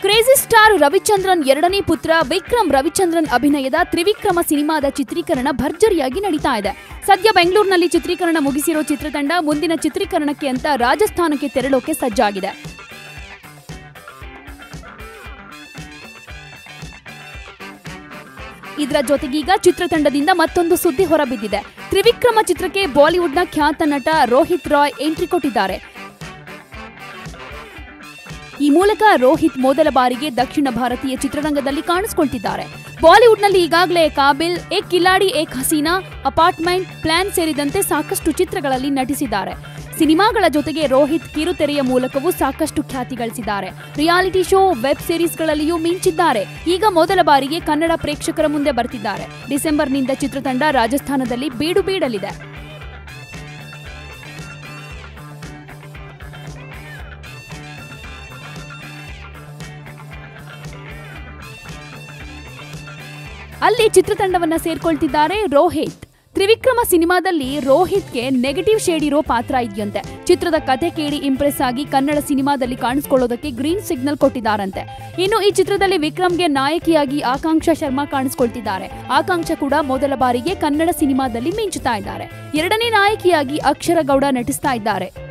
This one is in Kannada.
ಕ್ರೇಜಿ ಸ್ಟಾರ್ ರವಿಚಂದ್ರನ್ ಎರಡನೇ ಪುತ್ರ ವಿಕ್ರಮ್ ರವಿಚಂದ್ರನ್ ಅಭಿನಯದ ತ್ರಿವಿಕ್ರಮ ಸಿನಿಮಾದ ಚಿತ್ರೀಕರಣ ಭರ್ಜರಿಯಾಗಿ ನಡೀತಾ ಇದೆ ಸದ್ಯ ಬೆಂಗಳೂರಿನಲ್ಲಿ ಚಿತ್ರೀಕರಣ ಮುಗಿಸಿರೋ ಚಿತ್ರತಂಡ ಮುಂದಿನ ಚಿತ್ರೀಕರಣಕ್ಕೆ ಅಂತ ರಾಜಸ್ಥಾನಕ್ಕೆ ತೆರಳೋಕೆ ಸಜ್ಜಾಗಿದೆ ಇದರ ಜೊತೆಗೀಗ ಚಿತ್ರತಂಡದಿಂದ ಮತ್ತೊಂದು ಸುದ್ದಿ ಹೊರಬಿದ್ದಿದೆ ತ್ರಿವಿಕ್ರಮ ಚಿತ್ರಕ್ಕೆ ಬಾಲಿವುಡ್ನ ಖ್ಯಾತ ನಟ ರೋಹಿತ್ ರಾಯ್ ಎಂಟ್ರಿ ಕೊಟ್ಟಿದ್ದಾರೆ ಈ ಮೂಲಕ ರೋಹಿತ್ ಮೊದಲ ಬಾರಿಗೆ ದಕ್ಷಿಣ ಭಾರತೀಯ ಚಿತ್ರರಂಗದಲ್ಲಿ ಕಾಣಿಸಿಕೊಳ್ತಿದ್ದಾರೆ ಬಾಲಿವುಡ್ನಲ್ಲಿ ಈಗಾಗಲೇ ಕಾಬಿಲ್ ಏಕ್ ಕಿಲಾಡಿ ಏಕ್ ಹಸೀನಾ ಅಪಾರ್ಟ್ಮೆಂಟ್ ಪ್ಲಾನ್ ಸೇರಿದಂತೆ ಸಾಕಷ್ಟು ಚಿತ್ರಗಳಲ್ಲಿ ನಟಿಸಿದ್ದಾರೆ ಸಿನಿಮಾಗಳ ಜೊತೆಗೆ ರೋಹಿತ್ ಕಿರುತೆರೆಯ ಮೂಲಕವೂ ಸಾಕಷ್ಟು ಖ್ಯಾತಿ ಗಳಿಸಿದ್ದಾರೆ ರಿಯಾಲಿಟಿ ಶೋ ವೆಬ್ ಸಿರೀಸ್ಗಳಲ್ಲಿಯೂ ಮಿಂಚಿದ್ದಾರೆ ಈಗ ಮೊದಲ ಬಾರಿಗೆ ಕನ್ನಡ ಪ್ರೇಕ್ಷಕರ ಮುಂದೆ ಬರ್ತಿದ್ದಾರೆ ಡಿಸೆಂಬರ್ನಿಂದ ಚಿತ್ರತಂಡ ರಾಜಸ್ಥಾನದಲ್ಲಿ ಬೀಡು ಬೀಡಲಿದೆ ಅಲ್ಲಿ ಚಿತ್ರತಂಡವನ್ನ ಸೇರ್ಕೊಳ್ತಿದ್ದಾರೆ ರೋಹಿತ್ ತ್ರಿವಿಕ್ರಮ ಸಿನಿಮಾದಲ್ಲಿ ರೋಹಿತ್ಗೆ ನೆಗೆಟಿವ್ ಶೇಡ್ ಇರೋ ಪಾತ್ರ ಇದೆಯಂತೆ ಚಿತ್ರದ ಕತೆ ಕೇಳಿ ಇಂಪ್ರೆಸ್ ಆಗಿ ಕನ್ನಡ ಸಿನಿಮಾದಲ್ಲಿ ಕಾಣಿಸ್ಕೊಳ್ಳೋದಕ್ಕೆ ಗ್ರೀನ್ ಸಿಗ್ನಲ್ ಕೊಟ್ಟಿದ್ದಾರಂತೆ ಇನ್ನು ಈ ಚಿತ್ರದಲ್ಲಿ ವಿಕ್ರಮ್ಗೆ ನಾಯಕಿಯಾಗಿ ಆಕಾಂಕ್ಷ ಶರ್ಮಾ ಕಾಣಿಸ್ಕೊಳ್ತಿದ್ದಾರೆ ಆಕಾಂಕ್ಷ ಕೂಡ ಮೊದಲ ಬಾರಿಗೆ ಕನ್ನಡ ಸಿನಿಮಾದಲ್ಲಿ ಮಿಂಚುತ್ತಾ ಇದ್ದಾರೆ ಎರಡನೇ ನಾಯಕಿಯಾಗಿ ಅಕ್ಷರ ಗೌಡ ನಟಿಸ್ತಾ ಇದ್ದಾರೆ